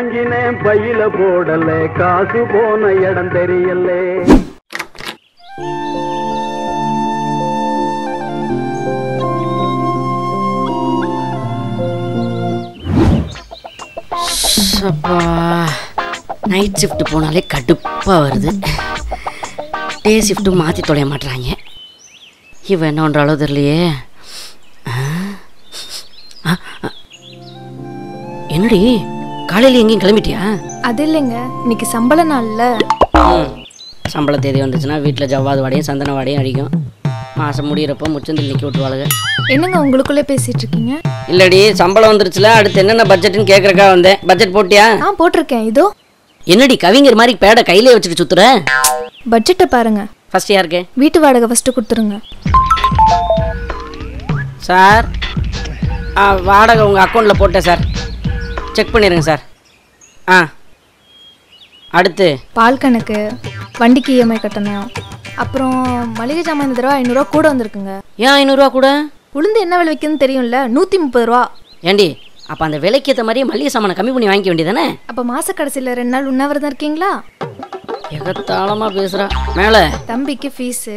வாங்கினேன் பையில போடல காசு போன இடம் தெரியல அப்பா நைட் ஷிஃப்ட் போனாலே கடுப்பாக வருது டே ஷிஃப்ட்டும் மாற்றி தொலைய மாட்றாங்க இவன் என்ன ஒன்ற அளவு தெரியலையே ஆ? ஆ, ஆ. என்னடி காலையில் எங்கேயும் கிளம்பிட்டியா அது இல்லைங்க இன்னைக்கு சம்பள நாள்ல ம். சம்பள தேதி வந்துச்சுன்னா வீட்டில் ஜவ்வாது வாடையும் சந்தன வாடையும் அடிக்கும் மாதம் முடியிறப்போ முச்சந்தில் நிற்க விட்டுருவாளுங்க என்னங்க உங்களுக்குள்ளே பேசிட்டு இருக்கீங்க இல்லடி சம்பளம் வந்துருச்சுல அடுத்து என்னென்ன பட்ஜெட்னு கேட்குறக்கா வந்தேன் பட்ஜெட் போட்டியா ஆ போட்டிருக்கேன் இதோ என்னடி கவிஞர் மாதிரி பேடை கையிலே வச்சுட்டு சுத்துற பட்ஜெட்டை பாருங்க ஃபர்ஸ்ட் யாருக்கு வீட்டு வாடகை ஃபர்ஸ்ட் கொடுத்துருங்க சார் ஆ வாடகை உங்கள் அக்கௌண்ட்டில் போட்டேன் சார் செக் பண்ணிடுங்க சார் ஆ அடுத்து பால் கணக்கு வண்டிக்கு இஎம்ஐ கட்டணும் அப்புறம் மளிகை ஜாமான் இந்த தடவை ஐநூறுரூவா கூட வந்திருக்குங்க ஏன் ஐநூறுரூவா கூட உளுந்து என்ன விலை விற்குதுன்னு தெரியும்ல நூற்றி முப்பது ரூபா ஏண்டி அப்போ அந்த விலைக்கு ஏற்ற மாதிரியே மளிகை சாமானை கம்மி பண்ணி வாங்கிக்க வேண்டியதானே அப்போ மாச கடைசியில் ரெண்டு நாள் உண்ணாவிரதம் இருக்கீங்களா எகத்தாளமாக பேசுகிறா மேலே தம்பிக்கு ஃபீஸு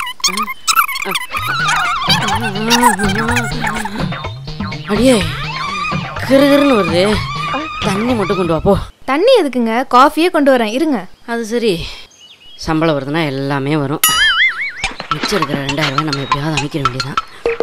அடியே கிருகிருன்னு வருது தண்ணி மட்டும் கொண்டு வா போ தண்ணி எதுக்குங்க காஃபியே கொண்டு வரேன் இருங்க அது சரி சம்பளம் வருதுன்னா எல்லாமே வரும் மிச்சம் இருக்கிற ரெண்டாயிரம் ரூபாய் நம்ம எப்படியாவது அமைக்க வேண்டியதான்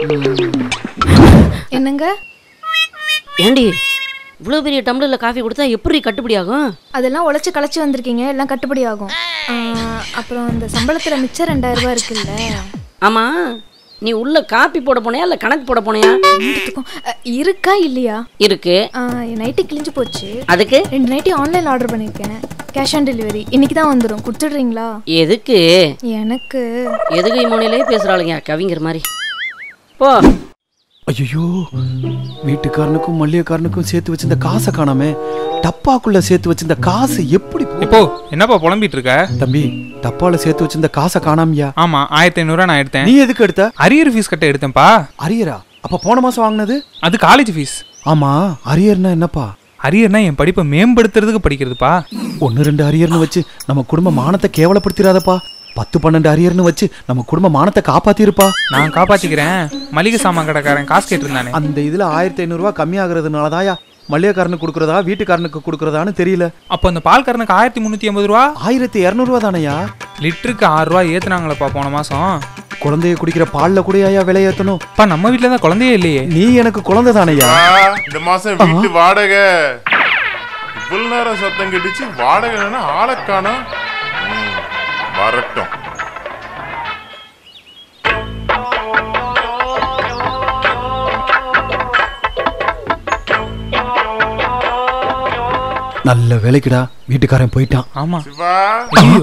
என்னங்க ஏண்டி இவ்வளோ பெரிய டம்ளரில் காஃபி கொடுத்தா எப்படி கட்டுப்படி ஆகும் அதெல்லாம் உழைச்சி களைச்சி வந்திருக்கீங்க எல்லாம் கட்டுப்படி ஆகும் ஆ, அப்புறம் இந்த சம்பளத்தில் மிச்சம் ரெண்டாயிரம் ரூபாய் இருக்குல்ல ஆமாம் நீ உள்ள காப்பி போட போனியா இல்லை கணக்கு போட போனியா ரெண்டுத்துக்கும் அ, இருக்கா இல்லையா இருக்கு ஆ, என் நைட்டி கிழிஞ்சு போச்சு அதுக்கு ரெண்டு நைட்டி ஆன்லைன் ஆர்டர் பண்ணியிருக்கேன் கேஷ் ஆன் டெலிவரி இன்னைக்கு தான் வந்துடும் கொடுத்துடுறீங்களா எதுக்கு எனக்கு எதுகை முனையிலே பேசுகிறாளுங்க கவிஞர் மாதிரி போ ஐயோ வீட்டுக்காரனுக்கும் மல்லிகைக்காரனுக்கும் சேர்த்து வச்சிருந்த காசை காணாமே டப்பாக்குள்ள சேர்த்து வச்சிருந்த காசு எப்படி போ- இப்போ என்னப்பா புலம்பிட்டு இருக்க தம்பி டப்பால சேர்த்து வச்சிருந்த காசை காணாமியா ஆமா ஆயிரத்தி ஐநூறுரூவா நான் எடுத்தேன் நீ எதுக்கு எடுத்த அரியர் ஃபீஸ் கட்ட எடுத்தேன்ப்பா அரியரா அப்ப போன மாசம் வாங்கினது அது காலேஜ் ஃபீஸ் ஆமா அரியர்னா என்னப்பா அரியர்னா என் படிப்பை மேம்படுத்துறதுக்கு படிக்கிறதுப்பா ஒன்னு ரெண்டு அரியர்னு வச்சு நம்ம குடும்ப மானத்தை கேவலப்படுத்திடாதப்பா பத்து பன்னெண்டு அரியர்னு வச்சு நம்ம குடும்ப மானத்தை காப்பாத்திருப்பா நான் காப்பாத்திக்கிறேன் மளிகை சாமான் கடைக்காரன் காசு கேட்டிருந்தானே அந்த இதுல ஆயிரத்தி ஐநூறுரூவா கம்மியாகிறதுனாலதாயா மல்லிகைக்காரனுக்கு கொடுக்குறதா வீட்டுக்காரனுக்கு கொடுக்குறதான்னு தெரியல அப்போ அந்த பால்காரனுக்கு ஆயிரத்தி முந்நூற்றி ஐம்பது ரூபா ஆயிரத்தி இரநூறுவா தானையா லிட்டருக்கு ஆறு ரூபா ஏத்துனாங்களப்பா போன மாசம் குழந்தைய குடிக்கிற பால்ல கூட ஐயா விலையேத்தணும் அப்பா நம்ம வீட்டில் தான் குழந்தையே இல்லையே நீ எனக்கு குழந்தை தானையா ஆ, இந்த மாசம் வீட்டு வாடகை இவ்வளவு நேரம் சத்தம் கெட்டுச்சு வாடகை என்னன்னா ஆளை காணோம் ம், வரட்டும் நல்ல வேலைக்குடா வீட்டுக்காரன் போயிட்டான் ஆமா சிவா ஐயோ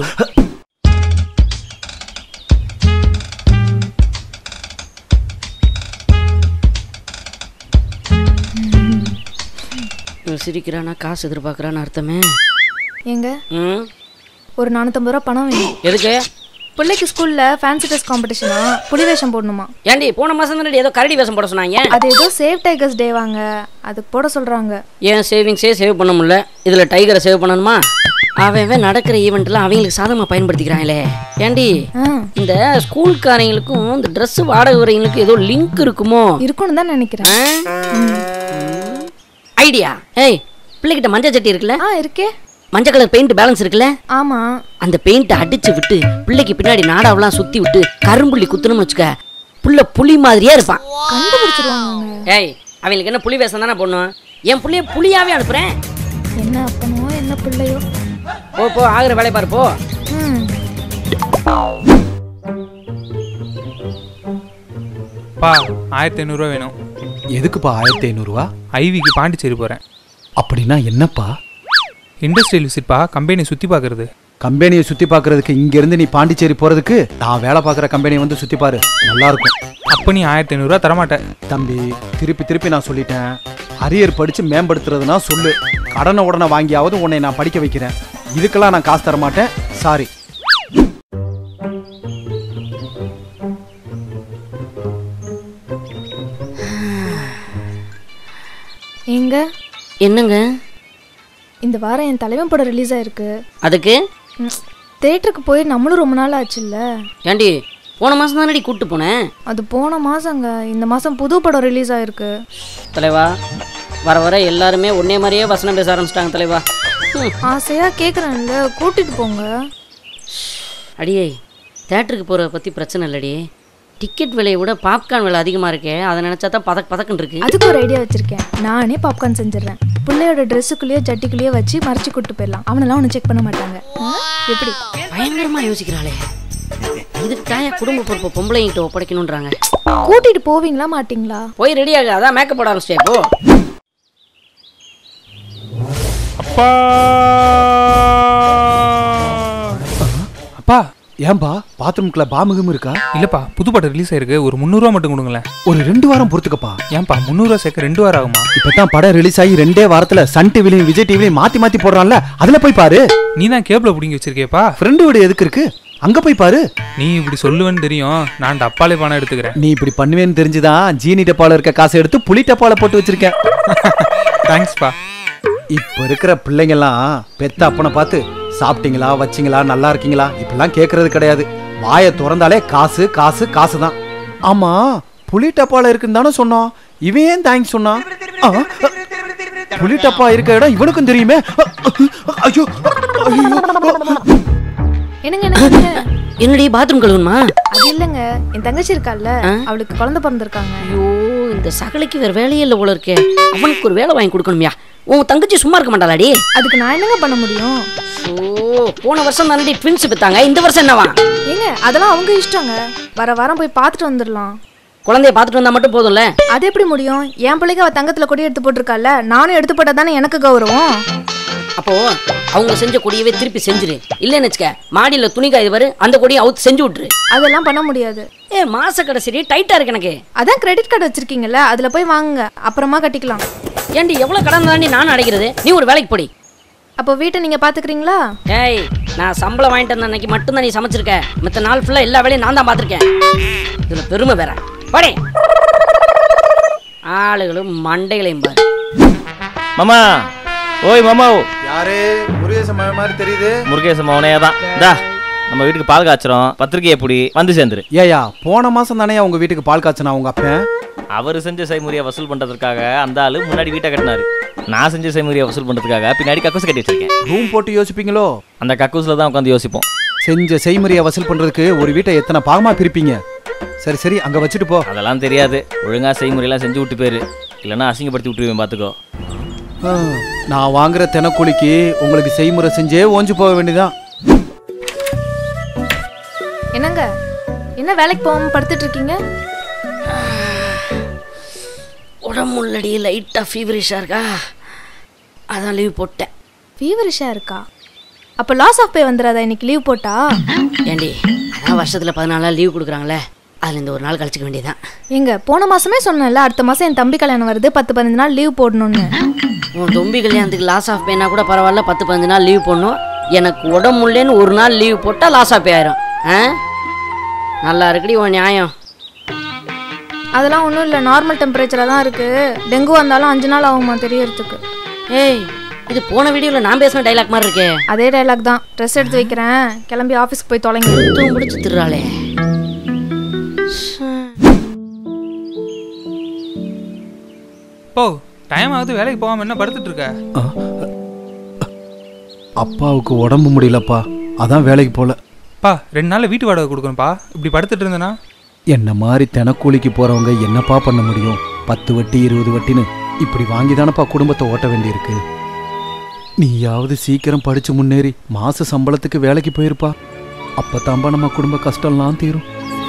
இவன் சிரிக்கிறானா காசு எதிர்பார்க்குறான்னு அர்த்தமே ஏங்க ம் ஒரு நானூற்றம்பது ரூபா பணம் வேணும் எதுக்கு பிள்ளைக்கு ஸ்கூல்ல ஃபேன்சி ட்ரெஸ் காம்படிஷனா புலி வேஷம் போடணுமா ஏண்டி போன மாதம் தானே ஏதோ கரடி வேஷம் போட சொன்னாங்க அது ஏதோ சேவ் டைகர்ஸ் டே வாங்க அதுக்கு போட சொல்றாங்க ஏன் சேவிங்ஸே சேவ் பண்ண முடியல இதில் டைகரை சேவ் பண்ணணுமா அவன் அவன் நடக்கிற ஈவெண்ட்லாம் அவங்களுக்கு சாதகமாக பயன்படுத்திக்கிறாங்களே ஏண்டி ஆ இந்த ஸ்கூல்காரங்களுக்கும் இந்த ட்ரெஸ் வாடகை வரவங்களுக்கும் ஏதோ லிங்க் இருக்குமோ இருக்கும்னு தான் நினைக்கிறேன் ஐடியா ஏய் பிள்ளைகிட்ட மஞ்சள் சட்டி இருக்குல்ல ஆ இருக்கே மஞ்சள் கலர் பெயிண்ட் பேலன்ஸ் இருக்குல்ல ஆமா அந்த பெயிண்ட்டை அடிச்சு விட்டு பிள்ளைக்கு பின்னாடி நாடாவெல்லாம் சுத்தி விட்டு கரும்புள்ளி குத்துணும்னு வச்சுக்க புள்ள புலி மாதிரியே இருப்பான் கண்டுபிடிச்சிருவாங்க ஏய் அவங்களுக்கு என்ன புலி வேஷம் தானே பண்ணும் என் புள்ளைய புலியாவே அனுப்புறேன் என்ன அப்பனோ என்ன பிள்ளையோ போ போ ஆகுற வேலையை பாரு போ ம் பா ஆயிரத்தி ஐநூறுரூவா வேணும் எதுக்குப்பா ஆயிரத்தி ஐநூறுரூவா ஐவிக்கு பாண்டிச்சேரி போகிறேன் அப்படின்னா என்னப்பா இண்டஸ்ட்ரியல் விசிட்பா கம்பெனி சுற்றி பார்க்கறது கம்பெனியை சுத்தி பார்க்கறதுக்கு இங்க இருந்து நீ பாண்டிச்சேரி போறதுக்கு நான் வேலை பார்க்குற கம்பெனியை வந்து சுத்தி பாரு நல்லா இருக்கும் அப்போ நீ ஆயிரத்தி ஐநூறுரூவா தரமாட்டேன் தம்பி திருப்பி திருப்பி நான் சொல்லிட்டேன் அரியர் படிச்சு மேம்படுத்துறதுனா சொல்லு கடனை உடனே வாங்கியாவது உன்னை நான் படிக்க வைக்கிறேன் இதுக்கெல்லாம் நான் காசு தர மாட்டேன் சாரி எங்க என்னங்க இந்த வாரம் என் தலைவன் படம் ரிலீஸ் ஆயிருக்கு அதுக்கு தேட்டருக்கு போய் நம்மளும் ரொம்ப நாள் ஆச்சுல்ல ஏண்டி போன மாதம் தானடி கூப்பிட்டு போனேன் அது போன மாசங்க இந்த மாசம் புது படம் ரிலீஸ் ஆயிருக்கு தலைவா வர வர எல்லாருமே ஒன்னே மாதிரியே வசனம் பேச ஆரம்பிச்சிட்டாங்க தலைவா ம். ஆசையா கேக்குறேன்ல கூட்டிட்டு போங்க அடியே தேட்டருக்கு போகிறத பற்றி பிரச்சனை இல்லடி டிக்கெட் விலையை விட பாப்கார்ன் விலை அதிகமாக இருக்கே அதை நினச்சா தான் பதக் பதக்குன்னு இருக்கு அதுக்கு ஒரு ஐடியா வச்சிருக்கேன் நானே பாப்கார்ன் செஞ்சிடுறேன் பிள்ளையோட ட்ரெஸ்ஸுக்குள்ளேயோ ஜட்டிக்குள்ளேயோ வச்சு மறைச்சு கூட்டு போயிடலாம் அவனெல்லாம் ஒன்றும் செக் பண்ண மாட்டாங்க ஆ? எப்படி பயங்கரமா யோசிக்கிறாளே இதுக்கு தாயா குடும்ப பொறுப்பை பொம்பளைங்கிட்ட ஒப்படைக்கணுன்றாங்க கூட்டிட்டு போவீங்களா மாட்டீங்களா போய் ரெடி ஆகு அதான் மேக்கப் போட ஆரம்பிச்சிட்டே போ அப்பா அப்பா ஏன்பா பாத்ரூம்குள்ள பாமுகம் இருக்கா இல்லப்பா புது படம் ரிலீஸ் ஆயிருக்கு ஒரு முந்நூறுவா மட்டும் கொடுங்களேன் ஒரு ரெண்டு வாரம் பொறுத்துக்கப்பா ஏன்பா முந்நூறுவா சேர்க்க ரெண்டு வாரம் ஆகுமா இப்பதான் படம் ரிலீஸ் ஆகி ரெண்டே வாரத்துல சன் டிவிலையும் விஜய் டிவிலையும் மாத்தி மாத்தி போடுறான்ல அதுல போய் பாரு நீ தான் கேபிள பிடிங்கி வச்சிருக்கேப்பா ஃப்ரெண்டு வீடு எதுக்கு இருக்கு அங்க போய் பாரு நீ இப்படி சொல்லுவேன்னு தெரியும் நான் டப்பாலே பணம் எடுத்துக்கிறேன் நீ இப்படி பண்ணுவேன்னு தெரிஞ்சுதான் ஜீனி டப்பால இருக்க காசை எடுத்து புளி டப்பால போட்டு வச்சிருக்கேன் தேங்க்ஸ்ப்பா இப்ப இருக்கிற பிள்ளைங்கெல்லாம் பெத்த அப்பனை பார்த்து சாப்பிட்டீங்களா வச்சிங்களா நல்லா இருக்கீங்களா இப்பெல்லாம் கேக்குறது கிடையாது வாயை திறந்தாலே காசு காசு காசு தான் ஆமா புளி டப்பால இருக்குன்னு தானே சொன்னோம் இவன் ஏன் தேங்க்ஸ் சொன்னான் ஆ, புளி டப்பா இருக்க இடம் இவனுக்கும் தெரியுமே ஐயோ ஐயோ என்னங்க என்னங்க என்னடி பாத்ரூம் கழுவணுமா அது இல்லைங்க என் தங்கச்சி இருக்கால்ல அவளுக்கு குழந்தை பிறந்திருக்காங்க ஐயோ இந்த சகலைக்கு வேற வேலையே இல்லை போல இருக்கே அவனுக்கு ஒரு வேலை வாங்கி கொடுக்கணும்யா உன் தங்கச்சி சும்மா இருக்க மாட்டாளாடி அதுக்கு நான் என்னங்க பண்ண முடியும் ஓ போன வருஷம் தானடி ட்வின்ஸ் பெத்தாங்க இந்த வருஷம் என்னவா ஏங்க அதெல்லாம் அவங்க இஷ்டங்க வர வாரம் போய் பார்த்துட்டு வந்துடலாம் குழந்தைய பார்த்துட்டு வந்தா மட்டும் போதும்ல அது எப்படி முடியும் என் பிள்ளைக்கு அவ தங்கத்துல கொடி எடுத்து போட்டிருக்கால நானும் எடுத்து போட்டா தானே எனக்கு கௌரவம் அப்போ அவங்க செஞ்ச கொடியவே திருப்பி செஞ்சிரு இல்லைன்னு வச்சுக்க மாடியில் துணி காய் வரு அந்த கொடியை அவுத்து செஞ்சு விட்டுரு அதெல்லாம் பண்ண முடியாது ஏ மாச கடைசி டைட்டா இருக்கு எனக்கு அதான் கிரெடிட் கார்டு வச்சிருக்கீங்கல்ல அதுல போய் வாங்குங்க அப்புறமா கட்டிக்கலாம் ஏண்டி எவ்வளவு கடன் தாண்டி நான் அடைக்கிறது நீ ஒரு வேலைக்கு போடி அப்போ வீட்டை நீங்க பாத்துக்கிறீங்களா ஏய் நான் சம்பளம் வாங்கிட்டு வந்த அன்னைக்கு மட்டும்தான் நீ சமைச்சிருக்க மத்த நாள் ஃபுல்லா எல்லா வேலையும் நான் தான் பார்த்துருக்கேன் இதுல பெருமை வேற போடி ஆளுகளும் மண்டைகளையும் பாரு மாமா ஓய் மாமா யாரு முருகேசன் மாதிரி தெரியுது முருகேச மௌனையா தான் இந்தா நம்ம வீட்டுக்கு பால் காய்ச்சறோம் பத்திரிக்கை எப்படி வந்து சேர்ந்துரு ஏயா போன மாசம் தானே உங்க வீட்டுக்கு பால் காய்ச்சனா உங்க அப்பன் அவர் செஞ்ச செய்முறையை வசூல் பண்றதுக்காக அந்த ஆளு முன்னாடி வீட்டை கட்டினாரு நான் செஞ்ச செய்முறையை வசூல் பண்றதுக்காக பின்னாடி கக்கூஸ் கட்டி வச்சிருக்கேன் ரூம் போட்டு யோசிப்பீங்களோ அந்த கக்கூஸ்ல தான் உட்காந்து யோசிப்போம் செஞ்ச செய்முறையை வசூல் பண்றதுக்கு ஒரு வீட்டை எத்தனை பாகமா பிரிப்பீங்க சரி சரி அங்க வச்சுட்டு போ அதெல்லாம் தெரியாது ஒழுங்கா செய்முறையெல்லாம் செஞ்சு விட்டு போயிரு இல்லைன்னா அசிங்கப்படுத்தி விட்டுருவேன் பார்த்துக்கோ ஆ, நான் வாங்குற தினக்கூலிக்கு உங்களுக்கு செய்முறை செஞ்சே ஓஞ்சு போக வேண்டியதான் என்னங்க என்ன வேலைக்கு போகாம படுத்துட்டு இருக்கீங்க உடம்புள்ளடி லைட்டா ஃபீவரிஷா இருக்கா அதான் லீவ் போட்டேன் ஃபீவரிஷா இருக்கா அப்போ லாஸ் ஆஃப் பே வந்துடாதா இன்னைக்கு லீவ் போட்டா ஏண்டி அதான் வருஷத்துல பதினாலு நாள் லீவ் கொடுக்குறாங்களே அதுல இந்த ஒரு நாள் கழிச்சுக்க வேண்டியதான் ஏங்க போன மாசமே சொன்னேன்ல அடுத்த மாசம் என் தம்பி கல்யாணம் வருது பத்து பதினஞ்சு நாள் லீவ் போடணும்னு உன் தொம்பி கல்யாணத்துக்கு லாஸ் ஆஃப் பேனா கூட பரவாயில்ல பத்து பதினஞ்சு நாள் லீவ் போடணும் எனக்கு உடம்புள்ளேன்னு ஒரு நாள் லீவ் போட்டால் லாஸ் ஆஃப் பே ஆயிரும் ஆ நல்லா இருக்குடி உன் நியாயம் அதெல்லாம் ஒன்றும் இல்லை நார்மல் டெம்பரேச்சராக தான் இருக்கு டெங்கு வந்தாலும் அஞ்சு நாள் ஆகுமா தெரியறதுக்கு ஏய் இது போன வீடியோவில் நான் பேசின டைலாக் மாதிரி இருக்கே அதே டைலாக் தான் ட்ரெஸ் எடுத்து வைக்கிறேன் கிளம்பி ஆஃபீஸ்க்கு போய் தொலைங்க தூங்க முடிச்சு திருறாளே போ டைம் ஆகுது வேலைக்கு போகாம என்ன படுத்துட்டு இருக்க அப்பாவுக்கு உடம்பு முடியலப்பா அதான் வேலைக்கு போல பா ரெண்டு நாள்ல வீட்டு வாடகை கொடுக்கணும்ப்பா இப்படி படுத்துட்டு இருந்தேனா என்ன மாதிரி தினக்கூலிக்கு போறவங்க என்னப்பா பண்ண முடியும் பத்து வட்டி இருபது வட்டின்னு இப்படி வாங்கி தானப்பா குடும்பத்தை ஓட்ட வேண்டியிருக்கு நீயாவது சீக்கிரம் படிச்சு முன்னேறி மாச சம்பளத்துக்கு வேலைக்கு போயிருப்பா அப்பத்தாம்பா நம்ம குடும்ப கஷ்டம்லாம் தீரும்